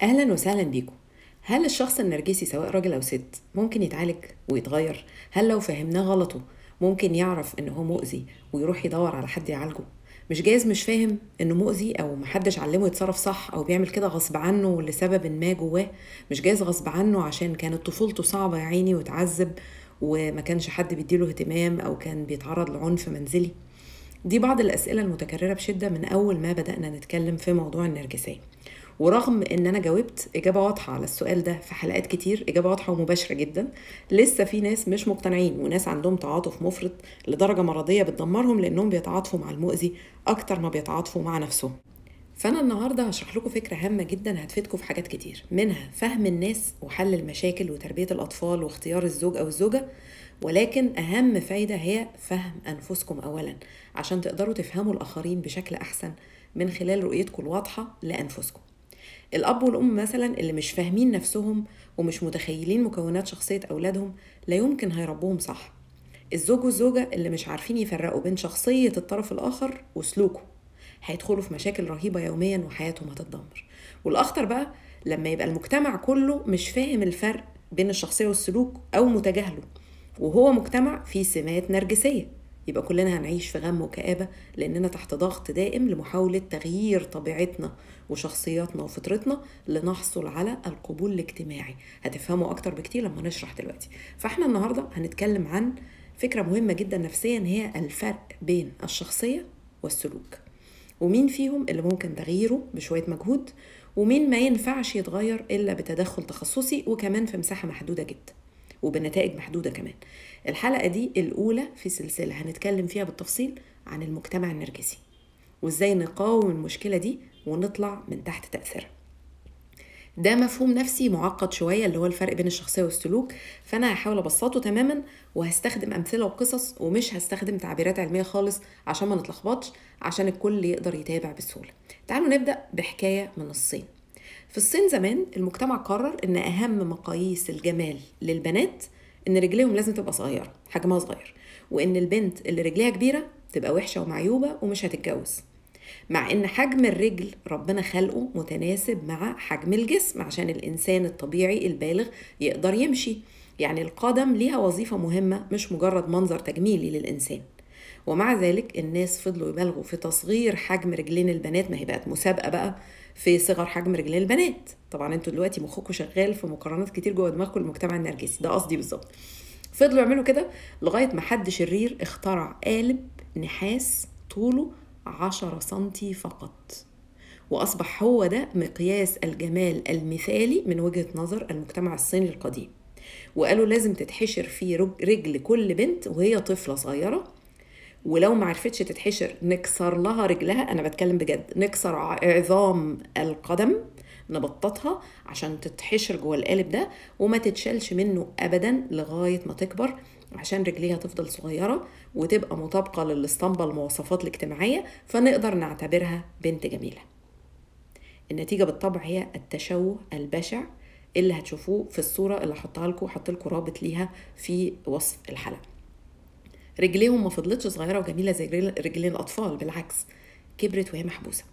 أهلا وسهلا بيكم هل الشخص النرجسي سواء راجل أو ست ممكن يتعالج ويتغير؟ هل لو فهمناه غلطه ممكن يعرف إن هو مؤذي ويروح يدور على حد يعالجه؟ مش جايز مش فاهم إنه مؤذي أو محدش علمه يتصرف صح أو بيعمل كده غصب عنه لسبب ما جواه مش جايز غصب عنه عشان كانت طفولته صعبة يا عيني وتعذب وما كانش حد بيديله اهتمام أو كان بيتعرض لعنف منزلي دي بعض الأسئلة المتكررة بشدة من أول ما بدأنا نتكلم في موضوع النرجسية ورغم ان انا جاوبت اجابه واضحه على السؤال ده في حلقات كتير اجابه واضحه ومباشره جدا لسه في ناس مش مقتنعين وناس عندهم تعاطف مفرط لدرجه مرضيه بتدمرهم لانهم بيتعاطفوا مع المؤذي اكتر ما بيتعاطفوا مع نفسهم فانا النهارده هشرح لكم فكره هامه جدا هتفيدكم في حاجات كتير منها فهم الناس وحل المشاكل وتربيه الاطفال واختيار الزوج او الزوجه ولكن اهم فايده هي فهم انفسكم اولا عشان تقدروا تفهموا الاخرين بشكل احسن من خلال رؤيتكم الواضحه لانفسكم الأب والأم مثلا اللي مش فاهمين نفسهم ومش متخيلين مكونات شخصية أولادهم لا يمكن هيربوهم صح الزوج والزوجة اللي مش عارفين يفرقوا بين شخصية الطرف الآخر وسلوكه هيدخلوا في مشاكل رهيبة يوميا وحياتهم هتتدمر والأخطر بقى لما يبقى المجتمع كله مش فاهم الفرق بين الشخصية والسلوك أو متجاهله وهو مجتمع فيه سمات نرجسية يبقى كلنا هنعيش في غم وكآبة لأننا تحت ضغط دائم لمحاولة تغيير طبيعتنا وشخصياتنا وفطرتنا لنحصل على القبول الاجتماعي هتفهموا أكتر بكتير لما نشرح دلوقتي فاحنا النهاردة هنتكلم عن فكرة مهمة جدا نفسيا هي الفرق بين الشخصية والسلوك ومين فيهم اللي ممكن تغييره بشوية مجهود ومين ما ينفعش يتغير إلا بتدخل تخصصي وكمان في مساحة محدودة جدا وبنتائج محدودة كمان الحلقة دي الأولى في سلسلة هنتكلم فيها بالتفصيل عن المجتمع النرجسي وإزاي نقاوم المشكلة دي ونطلع من تحت تأثيرها ده مفهوم نفسي معقد شوية اللي هو الفرق بين الشخصية والسلوك فأنا هحاول أبسطه تماما وهستخدم أمثلة وقصص ومش هستخدم تعبيرات علمية خالص عشان ما نتلخبطش عشان الكل يقدر يتابع بسهولة تعالوا نبدأ بحكاية من الصين في الصين زمان المجتمع قرر ان اهم مقاييس الجمال للبنات ان رجليهم لازم تبقى صغيره حجمها صغير وان البنت اللي رجليها كبيره تبقى وحشه ومعيوبه ومش هتتجوز مع ان حجم الرجل ربنا خلقه متناسب مع حجم الجسم عشان الانسان الطبيعي البالغ يقدر يمشي يعني القدم ليها وظيفه مهمه مش مجرد منظر تجميلي للانسان ومع ذلك الناس فضلوا يبالغوا في تصغير حجم رجلين البنات ما هي بقت مسابقه بقى في صغر حجم رجلين البنات طبعا انتوا دلوقتي مخكم شغال في مقارنات كتير جوه دماغكم المجتمع النرجسي ده قصدي بالظبط فضلوا يعملوا كده لغايه ما حد شرير اخترع قالب نحاس طوله 10 سنتي فقط واصبح هو ده مقياس الجمال المثالي من وجهه نظر المجتمع الصيني القديم وقالوا لازم تتحشر فيه رجل كل بنت وهي طفله صغيره ولو ما عرفتش تتحشر نكسر لها رجلها انا بتكلم بجد نكسر عظام القدم نبططها عشان تتحشر جوه القالب ده وما تتشالش منه ابدا لغايه ما تكبر عشان رجليها تفضل صغيره وتبقى مطابقه للاسطمبه المواصفات الاجتماعيه فنقدر نعتبرها بنت جميله النتيجه بالطبع هي التشوه البشع اللي هتشوفوه في الصوره اللي هحطها لكم هحط لكم رابط ليها في وصف الحلقه رجليهم ما فضلتش صغيره وجميله زي رجلين الاطفال بالعكس كبرت وهي محبوسه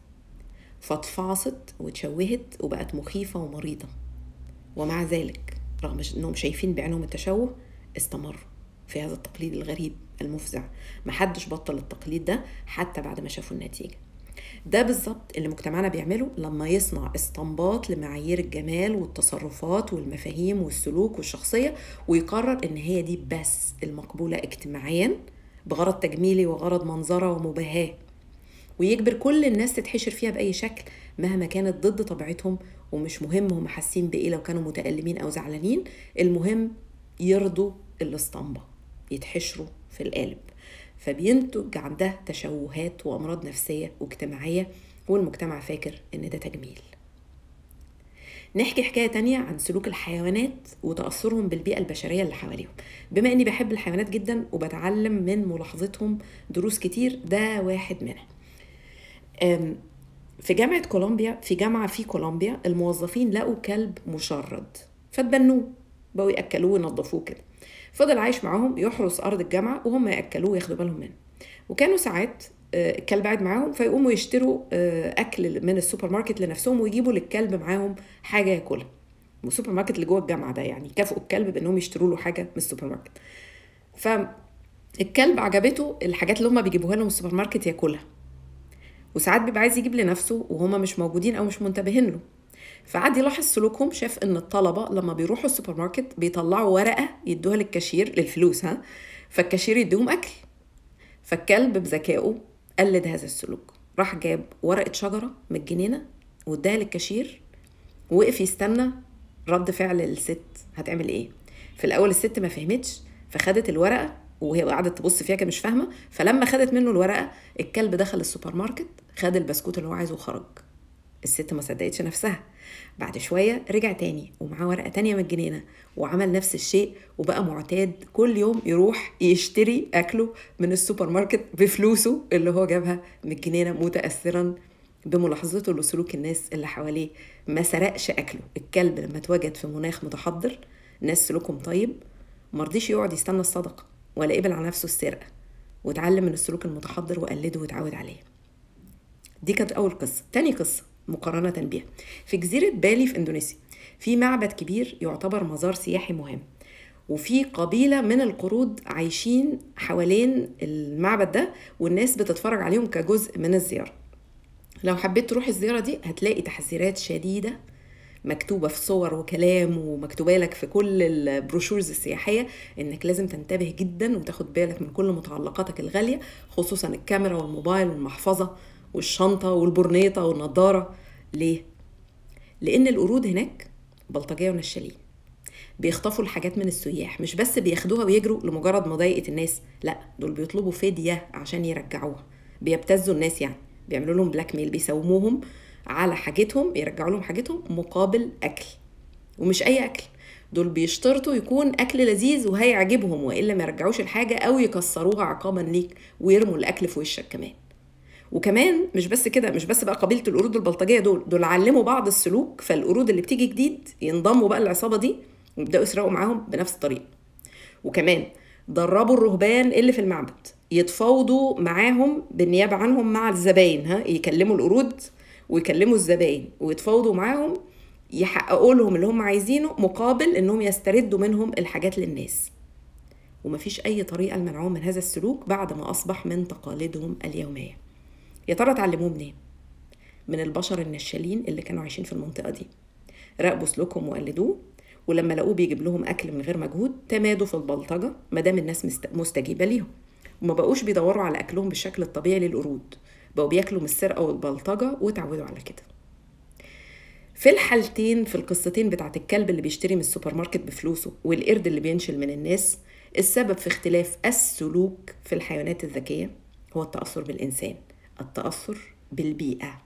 فاتفعصت واتشوهت وبقت مخيفه ومريضه ومع ذلك رغم انهم شايفين بعينهم التشوه استمروا في هذا التقليد الغريب المفزع محدش بطل التقليد ده حتى بعد ما شافوا النتيجه ده بالظبط اللي مجتمعنا بيعمله لما يصنع استنباط لمعايير الجمال والتصرفات والمفاهيم والسلوك والشخصية ويقرر ان هي دي بس المقبولة اجتماعيا بغرض تجميلي وغرض منظرة ومباهاة ويجبر كل الناس تتحشر فيها بأي شكل مهما كانت ضد طبيعتهم ومش مهم هم حاسين بإيه لو كانوا متألمين أو زعلانين المهم يرضوا الاسطمبة يتحشروا في القالب فبينتج عندها تشوهات وامراض نفسيه واجتماعيه والمجتمع فاكر ان ده تجميل نحكي حكايه تانية عن سلوك الحيوانات وتاثرهم بالبيئه البشريه اللي حواليهم بما اني بحب الحيوانات جدا وبتعلم من ملاحظتهم دروس كتير ده واحد منها في جامعه كولومبيا في جامعه في كولومبيا الموظفين لقوا كلب مشرد فتبنوه بقوا ياكلوه وينظفوه كده فضل عايش معاهم يحرس ارض الجامعه وهم ياكلوه وياخدوا بالهم منه وكانوا ساعات آه، الكلب قاعد معاهم فيقوموا يشتروا آه، اكل من السوبر ماركت لنفسهم ويجيبوا للكلب معاهم حاجه ياكلها والسوبر ماركت اللي جوه الجامعه ده يعني كافئوا الكلب بانهم يشتروا له حاجه من السوبر ماركت فالكلب عجبته الحاجات اللي هم بيجيبوها له من السوبر ماركت ياكلها وساعات بيبقى عايز يجيب لنفسه وهما مش موجودين او مش منتبهين له فقعد يلاحظ سلوكهم شاف ان الطلبه لما بيروحوا السوبر ماركت بيطلعوا ورقه يدوها للكاشير للفلوس ها فالكاشير يديهم اكل فالكلب بذكائه قلد هذا السلوك راح جاب ورقه شجره من الجنينه واداها للكاشير ووقف يستنى رد فعل الست هتعمل ايه في الاول الست ما فهمتش فخدت الورقه وهي قعدت تبص فيها كده مش فاهمه فلما خدت منه الورقه الكلب دخل السوبر ماركت خد البسكوت اللي هو عايزه وخرج الست ما صدقتش نفسها بعد شوية رجع تاني ومعاه ورقة تانية من الجنينة وعمل نفس الشيء وبقى معتاد كل يوم يروح يشتري أكله من السوبر ماركت بفلوسه اللي هو جابها من الجنينة متأثرا بملاحظته لسلوك الناس اللي حواليه ما سرقش أكله الكلب لما اتوجد في مناخ متحضر ناس سلوكهم طيب مرضيش يقعد يستنى الصدقة ولا قبل على نفسه السرقة واتعلم من السلوك المتحضر وقلده واتعود عليه دي كانت أول قصة تاني قصة مقارنة بها في جزيرة بالي في إندونيسيا في معبد كبير يعتبر مزار سياحي مهم وفي قبيلة من القرود عايشين حوالين المعبد ده والناس بتتفرج عليهم كجزء من الزيارة لو حبيت تروح الزيارة دي هتلاقي تحذيرات شديدة مكتوبة في صور وكلام ومكتوبة لك في كل البروشورز السياحية انك لازم تنتبه جدا وتاخد بالك من كل متعلقاتك الغالية خصوصا الكاميرا والموبايل والمحفظة والشنطة والبرنيطة والنضارة ليه؟ لأن القرود هناك بلطجية ونشالين بيخطفوا الحاجات من السياح مش بس بياخدوها ويجروا لمجرد مضايقة الناس لا دول بيطلبوا فدية عشان يرجعوها بيبتزوا الناس يعني بيعملوا لهم بلاك ميل بيساوموهم على حاجتهم يرجعوا لهم حاجتهم مقابل أكل ومش أي أكل دول بيشترطوا يكون أكل لذيذ وهيعجبهم وإلا ما يرجعوش الحاجة أو يكسروها عقابا ليك ويرموا الأكل في وشك كمان وكمان مش بس كده مش بس بقى قبيله القرود البلطجيه دول دول علموا بعض السلوك فالقرود اللي بتيجي جديد ينضموا بقى العصابه دي ويبداوا يسرقوا معاهم بنفس الطريقه وكمان دربوا الرهبان اللي في المعبد يتفاوضوا معاهم بالنيابه عنهم مع الزباين ها يكلموا القرود ويكلموا الزباين ويتفاوضوا معاهم يحققوا لهم اللي هم عايزينه مقابل انهم يستردوا منهم الحاجات للناس ومفيش اي طريقه لمنعهم من هذا السلوك بعد ما اصبح من تقاليدهم اليوميه يا ترى اتعلموه منين من البشر النشالين اللي كانوا عايشين في المنطقه دي راقبوا سلوكهم وقلدوه ولما لقوه بيجيب لهم اكل من غير مجهود تمادوا في البلطجه ما دام الناس مستجيبه ليهم وما بقوش بيدوروا على اكلهم بالشكل الطبيعي للقرود بقوا بياكلوا من السرقه والبلطجه وتعودوا على كده في الحالتين في القصتين بتاعت الكلب اللي بيشتري من السوبر ماركت بفلوسه والقرد اللي بينشل من الناس السبب في اختلاف السلوك في الحيوانات الذكيه هو التاثر بالانسان التأثر بالبيئة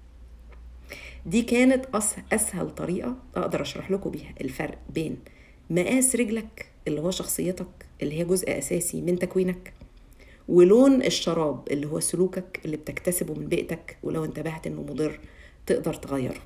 دي كانت أسهل طريقة أقدر أشرح لكم بيها الفرق بين مقاس رجلك اللي هو شخصيتك اللي هي جزء أساسي من تكوينك ولون الشراب اللي هو سلوكك اللي بتكتسبه من بيئتك ولو انتبهت انه مضر تقدر تغيره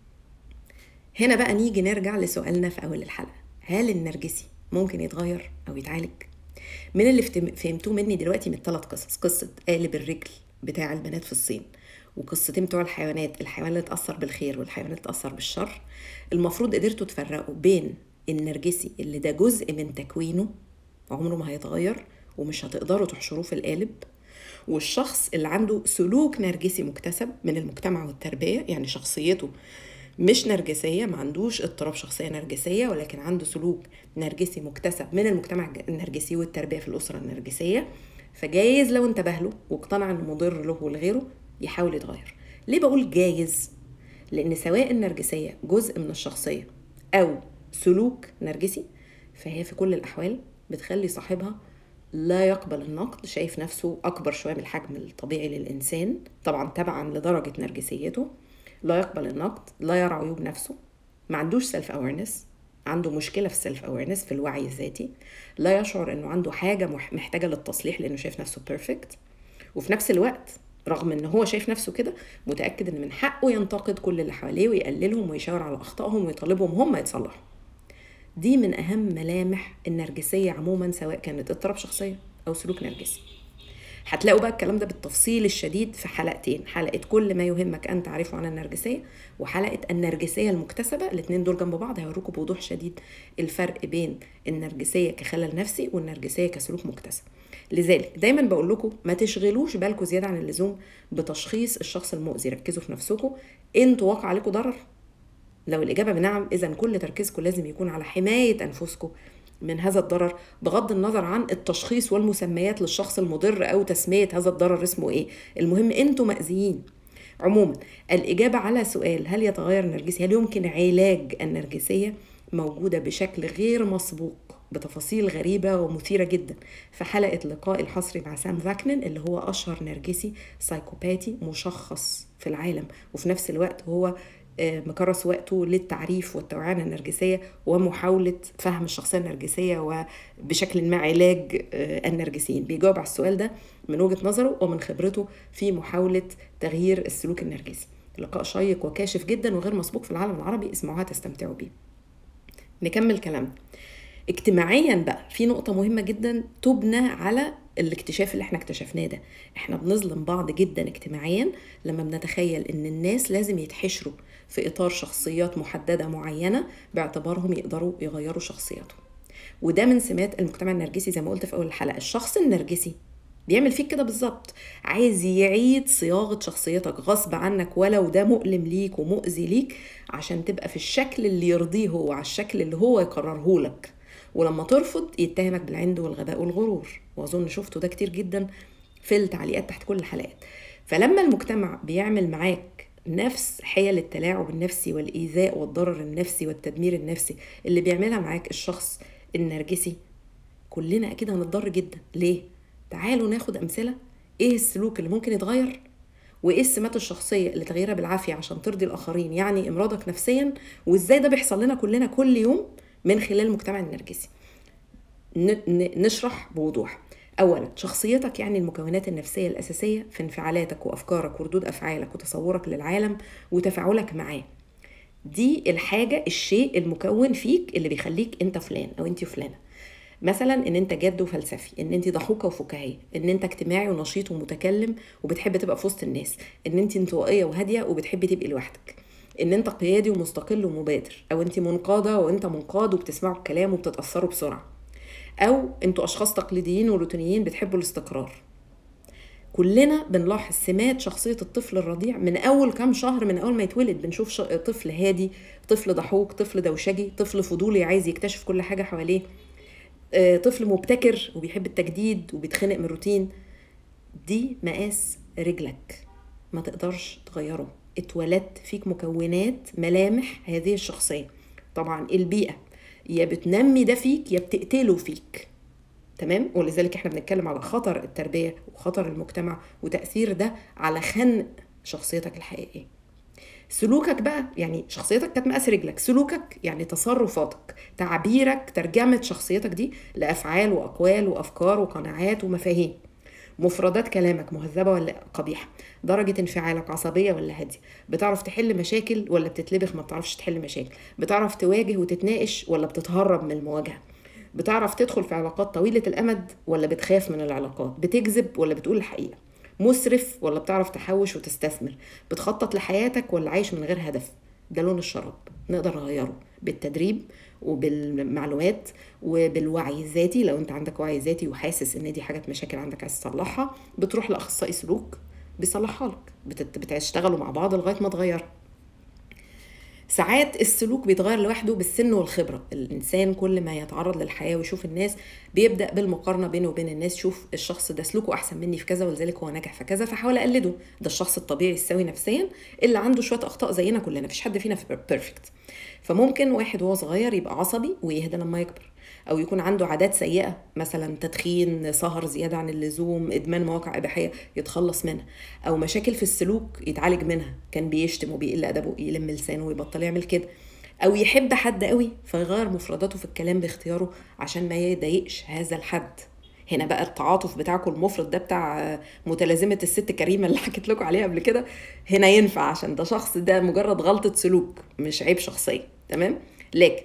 هنا بقى نيجي نرجع لسؤالنا في أول الحلقة هل النرجسي ممكن يتغير أو يتعالج؟ من اللي فهمتوه مني دلوقتي من الثلاث قصص قصة قالب الرجل بتاع البنات في الصين وقصتين بتوع الحيوانات الحيوان اللي اتأثر بالخير والحيوان اللي اتأثر بالشر المفروض قدرتوا تفرقوا بين النرجسي اللي ده جزء من تكوينه عمره ما هيتغير ومش هتقدروا تحشروه في القالب والشخص اللي عنده سلوك نرجسي مكتسب من المجتمع والتربية يعني شخصيته مش نرجسية ما عندوش اضطراب شخصية نرجسية ولكن عنده سلوك نرجسي مكتسب من المجتمع النرجسي والتربية في الأسرة النرجسية فجايز لو انتبه له واقتنع انه مضر له ولغيره يحاول يتغير ليه بقول جايز لان سواء النرجسيه جزء من الشخصيه او سلوك نرجسي فهي في كل الاحوال بتخلي صاحبها لا يقبل النقد شايف نفسه اكبر شويه من الحجم الطبيعي للانسان طبعا تبعا لدرجه نرجسيته لا يقبل النقد لا يرى عيوب نفسه ما عندوش سيلف اويرنس عنده مشكله في السيلف اويرنس في الوعي الذاتي لا يشعر انه عنده حاجه محتاجه للتصليح لانه شايف نفسه بيرفكت وفي نفس الوقت رغم ان هو شايف نفسه كده متاكد ان من حقه ينتقد كل اللي حواليه ويقللهم ويشاور على اخطائهم ويطالبهم هم يتصلحوا دي من اهم ملامح النرجسيه عموما سواء كانت اضطراب شخصيه او سلوك نرجسي هتلاقوا بقى الكلام ده بالتفصيل الشديد في حلقتين حلقه كل ما يهمك ان تعرفه عن النرجسيه وحلقه النرجسيه المكتسبه الاثنين دول جنب بعض هيوروكم بوضوح شديد الفرق بين النرجسيه كخلل نفسي والنرجسيه كسلوك مكتسب لذلك دايما بقول لكم ما تشغلوش بالكم زياده عن اللزوم بتشخيص الشخص المؤذي ركزوا في نفسكم انتوا واقع عليكم ضرر لو الاجابه بنعم اذا كل تركيزكم لازم يكون على حمايه انفسكم من هذا الضرر بغض النظر عن التشخيص والمسميات للشخص المضر او تسميه هذا الضرر اسمه ايه المهم انتوا مأذيين عموما الإجابة على سؤال هل يتغير النرجسي هل يمكن علاج النرجسية موجودة بشكل غير مسبوق بتفاصيل غريبة ومثيرة جدا في حلقة لقاء الحصري مع سام فاكنن اللي هو أشهر نرجسي سايكوباتي مشخص في العالم وفي نفس الوقت هو آه، مكرس وقته للتعريف والتوعية النرجسية ومحاولة فهم الشخصية النرجسية وبشكل ما علاج آه، النرجسيين بيجاوب على السؤال ده من وجهة نظره ومن خبرته في محاولة تغيير السلوك النرجسي لقاء شيق وكاشف جدا وغير مسبوق في العالم العربي اسمعوها تستمتعوا بيه نكمل كلامنا اجتماعيا بقى في نقطة مهمة جدا تبنى على الاكتشاف اللي احنا اكتشفناه ده احنا بنظلم بعض جدا اجتماعيا لما بنتخيل ان الناس لازم يتحشروا في اطار شخصيات محدده معينه باعتبارهم يقدروا يغيروا شخصياتهم وده من سمات المجتمع النرجسي زي ما قلت في اول الحلقه الشخص النرجسي بيعمل فيك كده بالظبط عايز يعيد صياغه شخصيتك غصب عنك ولو ده مؤلم ليك ومؤذي ليك عشان تبقى في الشكل اللي يرضيه هو على الشكل اللي هو يقرره لك ولما ترفض يتهمك بالعند والغباء والغرور واظن شفتوا ده كتير جدا في التعليقات تحت كل الحلقات فلما المجتمع بيعمل معاك نفس حيل التلاعب النفسي والإيذاء والضرر النفسي والتدمير النفسي اللي بيعملها معاك الشخص النرجسي كلنا أكيد هنتضر جدا ليه؟ تعالوا ناخد أمثلة إيه السلوك اللي ممكن يتغير وايه السمات الشخصيه اللي تغيرها بالعافيه عشان ترضي الاخرين يعني امراضك نفسيا وازاي ده بيحصل لنا كلنا كل يوم من خلال المجتمع النرجسي نشرح بوضوح اولا شخصيتك يعني المكونات النفسيه الاساسيه في انفعالاتك وافكارك وردود افعالك وتصورك للعالم وتفاعلك معاه دي الحاجه الشيء المكون فيك اللي بيخليك انت فلان او انت فلانه مثلا ان انت جاد وفلسفي ان انت ضحوكه وفكاهيه ان انت اجتماعي ونشيط ومتكلم وبتحب تبقى في وسط الناس ان انت انطوائيه وهاديه وبتحبي تبقي لوحدك ان انت قيادي ومستقل ومبادر او انت منقاده وانت منقاد وبتسمعوا الكلام وبتتاثروا بسرعه او انتوا اشخاص تقليديين وروتينيين بتحبوا الاستقرار كلنا بنلاحظ سمات شخصية الطفل الرضيع من أول كام شهر من أول ما يتولد بنشوف طفل هادي طفل ضحوك طفل دوشجي طفل فضولي عايز يكتشف كل حاجة حواليه آه، طفل مبتكر وبيحب التجديد وبيتخنق من الروتين دي مقاس رجلك ما تقدرش تغيره اتولدت فيك مكونات ملامح هذه الشخصية طبعا البيئة يا بتنمي ده فيك يا بتقتله فيك تمام ولذلك احنا بنتكلم على خطر التربيه وخطر المجتمع وتاثير ده على خنق شخصيتك الحقيقيه سلوكك بقى يعني شخصيتك كانت مقاس رجلك سلوكك يعني تصرفاتك تعبيرك ترجمه شخصيتك دي لافعال واقوال وافكار وقناعات ومفاهيم مفردات كلامك مهذبه ولا قبيحه درجه انفعالك عصبيه ولا هاديه بتعرف تحل مشاكل ولا بتتلبخ ما بتعرفش تحل مشاكل بتعرف تواجه وتتناقش ولا بتتهرب من المواجهه بتعرف تدخل في علاقات طويله الامد ولا بتخاف من العلاقات بتكذب ولا بتقول الحقيقه مسرف ولا بتعرف تحوش وتستثمر بتخطط لحياتك ولا عايش من غير هدف ده لون الشراب نقدر نغيره بالتدريب وبالمعلومات وبالوعي الذاتي لو انت عندك وعي ذاتي وحاسس ان دي حاجات مشاكل عندك عايز تصلحها بتروح لاخصائي سلوك بيصلحها لك بتشتغلوا مع بعض لغايه ما تغير ساعات السلوك بيتغير لوحده بالسن والخبره الانسان كل ما يتعرض للحياه ويشوف الناس بيبدا بالمقارنه بينه وبين الناس شوف الشخص ده سلوكه احسن مني في كذا ولذلك هو ناجح في كذا فحاول اقلده ده الشخص الطبيعي السوي نفسيا اللي عنده شويه اخطاء زينا كلنا مفيش حد فينا بيرفكت فممكن واحد وهو صغير يبقى عصبي ويهدى لما يكبر او يكون عنده عادات سيئه مثلا تدخين سهر زياده عن اللزوم ادمان مواقع اباحيه يتخلص منها او مشاكل في السلوك يتعالج منها كان بيشتم وبيقل ادبه يلم لسانه ويبطل يعمل كده او يحب حد قوي فيغير مفرداته في الكلام باختياره عشان ما يضايقش هذا الحد هنا بقى التعاطف بتاعكم المفرط ده بتاع متلازمه الست كريمه اللي حكيت لكم عليها قبل كده هنا ينفع عشان ده شخص ده مجرد غلطه سلوك مش عيب شخصيه تمام لكن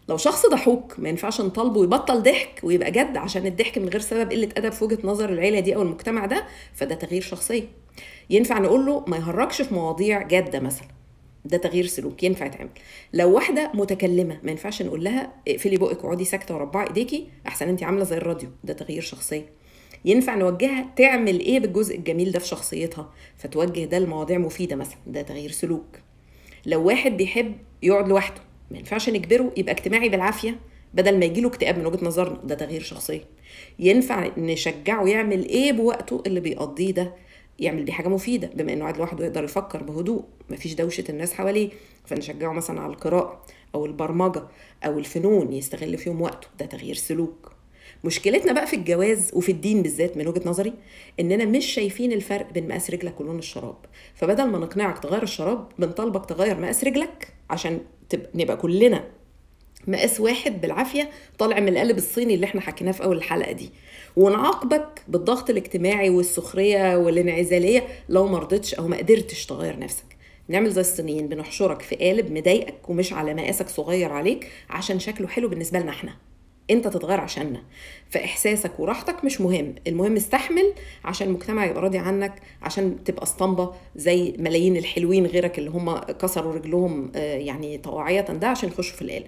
لو شخص ضحوك ما ينفعش نطالبه يبطل ضحك ويبقى جد عشان الضحك من غير سبب قله ادب في وجهه نظر العيله دي او المجتمع ده فده تغيير شخصيه ينفع نقول له ما يهرجش في مواضيع جاده مثلا ده تغيير سلوك ينفع يتعمل لو واحده متكلمه ما ينفعش نقول لها اقفلي بقك واقعدي ساكته وربعي ايديكي احسن انت عامله زي الراديو ده تغيير شخصيه ينفع نوجهها تعمل ايه بالجزء الجميل ده في شخصيتها فتوجه ده لمواضيع مفيده مثلا ده تغيير سلوك لو واحد بيحب يقعد لوحده ما ينفعش نجبره يبقى اجتماعي بالعافيه بدل ما يجيله اكتئاب من وجهه نظرنا ده تغيير شخصيه ينفع نشجعه يعمل ايه بوقته اللي بيقضيه ده يعمل بيه حاجه مفيده بما انه قاعد لوحده يقدر يفكر بهدوء مفيش دوشه الناس حواليه فنشجعه مثلا على القراءه او البرمجه او الفنون يستغل فيهم وقته ده تغيير سلوك مشكلتنا بقى في الجواز وفي الدين بالذات من وجهه نظري اننا مش شايفين الفرق بين مقاس رجلك ولون الشراب فبدل ما نقنعك تغير الشراب بنطالبك تغير مقاس رجلك عشان تبقى نبقى كلنا مقاس واحد بالعافيه طالع من القالب الصيني اللي احنا حكيناه في اول الحلقه دي ونعاقبك بالضغط الاجتماعي والسخريه والانعزاليه لو ما رضيتش او ما قدرتش تغير نفسك نعمل زي الصينيين بنحشرك في قالب مضايقك ومش على مقاسك صغير عليك عشان شكله حلو بالنسبه لنا احنا انت تتغير عشاننا فاحساسك وراحتك مش مهم المهم استحمل عشان المجتمع يبقى راضي عنك عشان تبقى اسطمبة زي ملايين الحلوين غيرك اللي هم كسروا رجلهم يعني طواعية ده عشان يخشوا في القالب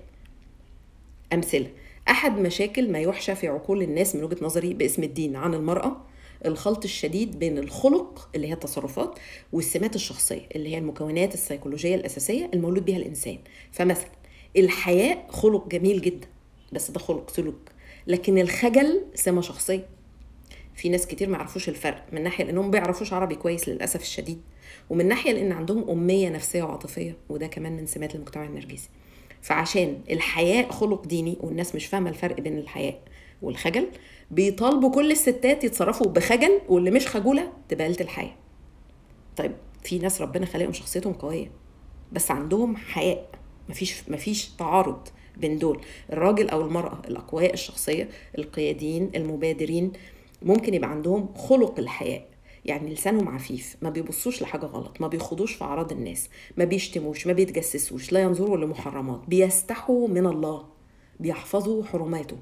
امثله احد مشاكل ما يحشى في عقول الناس من وجهه نظري باسم الدين عن المراه الخلط الشديد بين الخلق اللي هي التصرفات والسمات الشخصيه اللي هي المكونات السيكولوجيه الاساسيه المولود بها الانسان فمثلا الحياء خلق جميل جدا بس ده خلق سلوك لكن الخجل سمه شخصيه في ناس كتير ما يعرفوش الفرق من ناحيه لانهم ما بيعرفوش عربي كويس للاسف الشديد ومن ناحيه لان عندهم اميه نفسيه وعاطفيه وده كمان من سمات المجتمع النرجسي فعشان الحياء خلق ديني والناس مش فاهمه الفرق بين الحياء والخجل بيطالبوا كل الستات يتصرفوا بخجل واللي مش خجوله تبقى قله الحياء طيب في ناس ربنا خلقهم شخصيتهم قويه بس عندهم حياء مفيش مفيش تعارض بين دول الراجل او المراه الاقوياء الشخصيه القياديين المبادرين ممكن يبقى عندهم خلق الحياء يعني لسانهم عفيف ما بيبصوش لحاجة غلط ما بيخوضوش في أعراض الناس ما بيشتموش ما بيتجسسوش لا ينظروا لمحرمات بيستحوا من الله بيحفظوا حرماته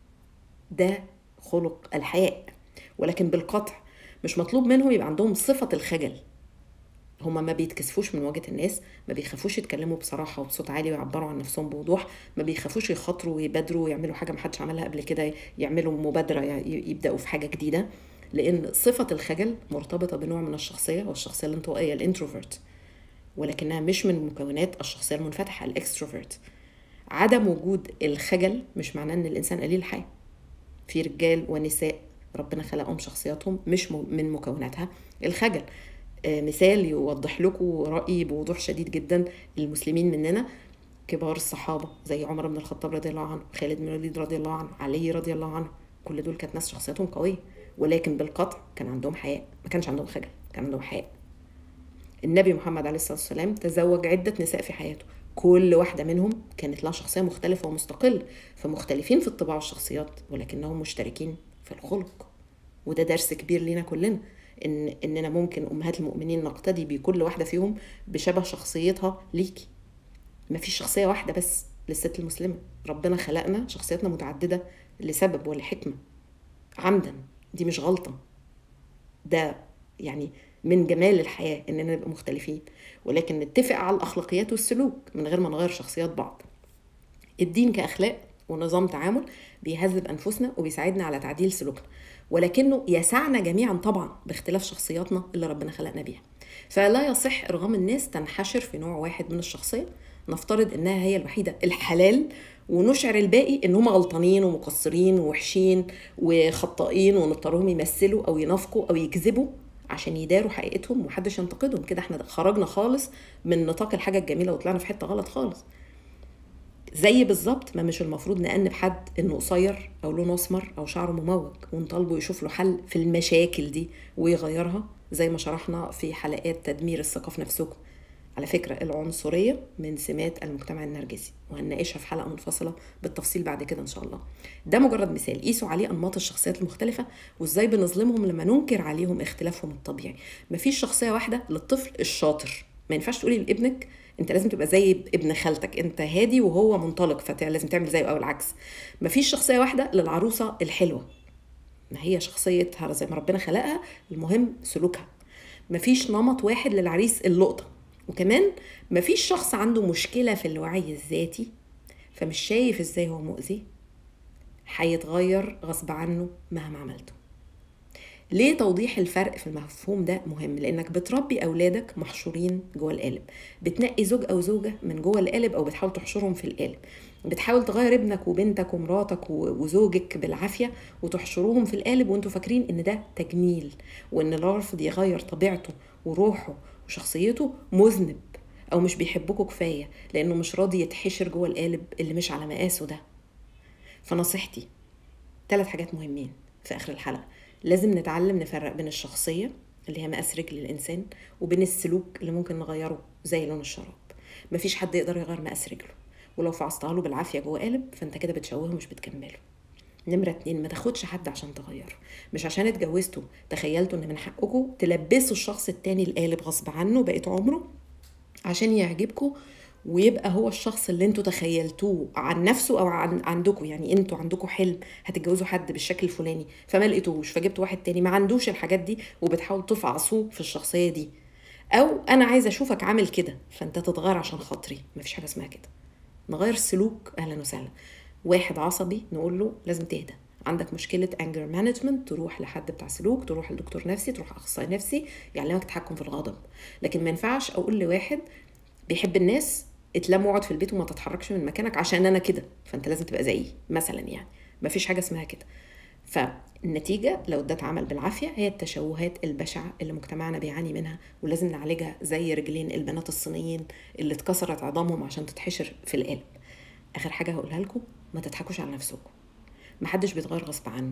ده خلق الحياء ولكن بالقطع مش مطلوب منهم يبقى عندهم صفة الخجل هما ما بيتكسفوش من مواجهة الناس ما بيخافوش يتكلموا بصراحة وبصوت عالي ويعبروا عن نفسهم بوضوح ما بيخافوش يخاطروا ويبادروا ويعملوا حاجة محدش عملها قبل كده يعملوا مبادرة يبدأوا في حاجة جديدة لان صفه الخجل مرتبطه بنوع من الشخصيه والشخصيه الانطوائيه الانتروفيرت ولكنها مش من مكونات الشخصيه المنفتحه الاكستروفيرت عدم وجود الخجل مش معناه ان الانسان قليل الحياه في رجال ونساء ربنا خلقهم شخصياتهم مش من مكوناتها الخجل مثال يوضح لكم رايي بوضوح شديد جدا المسلمين مننا كبار الصحابه زي عمر بن الخطاب رضي الله عنه خالد بن الوليد رضي الله عنه علي رضي الله عنه كل دول كانت ناس شخصياتهم قويه ولكن بالقطع كان عندهم حياء ما كانش عندهم خجل كان عندهم حياء النبي محمد عليه الصلاه والسلام تزوج عده نساء في حياته كل واحده منهم كانت لها شخصيه مختلفه ومستقله فمختلفين في الطباع والشخصيات ولكنهم مشتركين في الخلق وده درس كبير لينا كلنا ان اننا ممكن امهات المؤمنين نقتدي بكل واحده فيهم بشبه شخصيتها ليكي مفيش شخصيه واحده بس للست المسلمه ربنا خلقنا شخصياتنا متعدده لسبب ولحكمه عمدا دي مش غلطة ده يعني من جمال الحياة إننا نبقى مختلفين ولكن نتفق على الأخلاقيات والسلوك من غير ما نغير شخصيات بعض الدين كأخلاق ونظام تعامل بيهذب أنفسنا وبيساعدنا على تعديل سلوكنا ولكنه يسعنا جميعا طبعا باختلاف شخصياتنا اللي ربنا خلقنا بيها فلا يصح إرغام الناس تنحشر في نوع واحد من الشخصية نفترض إنها هي الوحيدة الحلال ونشعر الباقي ان هم غلطانين ومقصرين ووحشين وخطائين ونضطرهم يمثلوا او ينافقوا او يكذبوا عشان يداروا حقيقتهم ومحدش ينتقدهم كده احنا خرجنا خالص من نطاق الحاجه الجميله وطلعنا في حته غلط خالص زي بالظبط ما مش المفروض نأنب حد انه قصير او لونه اسمر او شعره مموج ونطالبه يشوف له حل في المشاكل دي ويغيرها زي ما شرحنا في حلقات تدمير الثقه في نفسكم على فكرة العنصرية من سمات المجتمع النرجسي وهنناقشها في حلقة منفصلة بالتفصيل بعد كده إن شاء الله ده مجرد مثال قيسوا عليه أنماط الشخصيات المختلفة وإزاي بنظلمهم لما ننكر عليهم اختلافهم الطبيعي مفيش شخصية واحدة للطفل الشاطر ما ينفعش تقولي لابنك انت لازم تبقى زي ابن خالتك انت هادي وهو منطلق فلازم تعمل زيه او العكس مفيش شخصيه واحده للعروسه الحلوه ما هي شخصيتها زي ما ربنا خلقها المهم سلوكها مفيش نمط واحد للعريس اللقطه وكمان مفيش شخص عنده مشكله في الوعي الذاتي فمش شايف ازاي هو مؤذي هيتغير غصب عنه مهما عملته ليه توضيح الفرق في المفهوم ده مهم لانك بتربي اولادك محشورين جوه القالب بتنقي زوج او زوجه من جوه القالب او بتحاول تحشرهم في القالب بتحاول تغير ابنك وبنتك ومراتك وزوجك بالعافيه وتحشروهم في القالب وانتوا فاكرين ان ده تجميل وان الرافض يغير طبيعته وروحه وشخصيته مذنب او مش بيحبكوا كفايه لانه مش راضي يتحشر جوه القالب اللي مش على مقاسه ده فنصيحتي ثلاث حاجات مهمين في اخر الحلقه لازم نتعلم نفرق بين الشخصيه اللي هي مقاس رجل الانسان وبين السلوك اللي ممكن نغيره زي لون الشراب مفيش حد يقدر يغير مقاس رجله ولو فعصتها له بالعافيه جوه قالب فانت كده بتشوهه مش بتكمله نمرة اتنين ما تاخدش حد عشان تغيره مش عشان اتجوزتوا تخيلتوا ان من حقكم تلبسوا الشخص التاني القالب غصب عنه بقيت عمره عشان يعجبكم ويبقى هو الشخص اللي انتوا تخيلتوه عن نفسه او عن عندكم يعني انتوا عندكم حلم هتتجوزوا حد بالشكل الفلاني فما لقيتوش فجبتوا واحد تاني ما عندوش الحاجات دي وبتحاول تفعصوه في الشخصيه دي او انا عايزه اشوفك عامل كده فانت تتغير عشان خاطري مفيش حاجه اسمها كده نغير السلوك اهلا وسهلا واحد عصبي نقول له لازم تهدى عندك مشكله انجر مانجمنت تروح لحد بتاع سلوك تروح لدكتور نفسي تروح اخصائي نفسي يعلمك تحكم في الغضب لكن ما ينفعش اقول لواحد بيحب الناس اتلم واقعد في البيت وما تتحركش من مكانك عشان انا كده فانت لازم تبقى زيي مثلا يعني ما فيش حاجه اسمها كده فالنتيجة لو ده اتعمل بالعافية هي التشوهات البشعة اللي مجتمعنا بيعاني منها ولازم نعالجها زي رجلين البنات الصينيين اللي اتكسرت عظامهم عشان تتحشر في القلب آخر حاجة هقولها لكم ما تضحكوش على نفسكم محدش بيتغير غصب عنه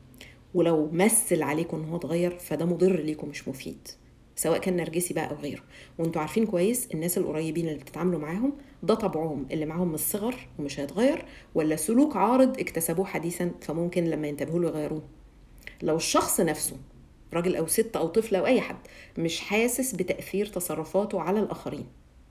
ولو مثل عليكم ان هو اتغير فده مضر ليكم مش مفيد سواء كان نرجسي بقى او غيره وانتوا عارفين كويس الناس القريبين اللي بتتعاملوا معاهم ده طبعهم اللي معاهم من الصغر ومش هيتغير ولا سلوك عارض اكتسبوه حديثا فممكن لما ينتبهوا له يغيروه لو الشخص نفسه راجل او ست او طفل او اي حد مش حاسس بتاثير تصرفاته على الاخرين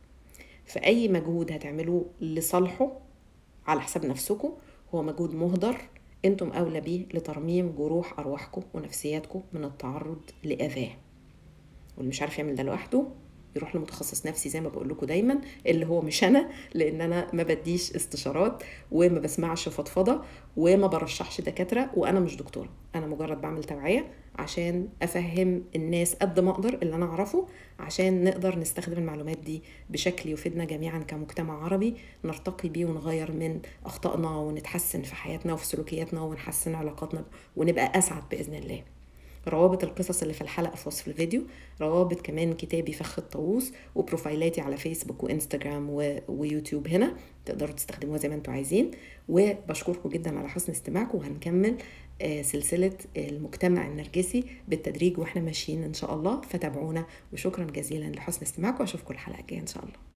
فاي مجهود هتعملوه لصالحه على حساب نفسكم هو مجهود مهدر انتم اولى بيه لترميم جروح ارواحكم ونفسياتكم من التعرض لاذاه واللي مش عارف يعمل ده لوحده يروح لمتخصص نفسي زي ما بقول لكم دايما اللي هو مش انا لان انا ما بديش استشارات وما بسمعش فضفضه وما برشحش دكاتره وانا مش دكتوره انا مجرد بعمل توعيه عشان افهم الناس قد ما اقدر اللي انا اعرفه عشان نقدر نستخدم المعلومات دي بشكل يفيدنا جميعا كمجتمع عربي نرتقي بيه ونغير من اخطائنا ونتحسن في حياتنا وفي سلوكياتنا ونحسن علاقاتنا ونبقى اسعد باذن الله روابط القصص اللي في الحلقه في وصف الفيديو روابط كمان كتابي فخ الطاووس وبروفايلاتي على فيسبوك وانستجرام و... ويوتيوب هنا تقدروا تستخدموها زي ما انتم عايزين وبشكركم جدا على حسن استماعكم وهنكمل سلسله المجتمع النرجسي بالتدريج واحنا ماشيين ان شاء الله فتابعونا وشكرا جزيلا لحسن استماعكم واشوفكم الحلقه الجايه ان شاء الله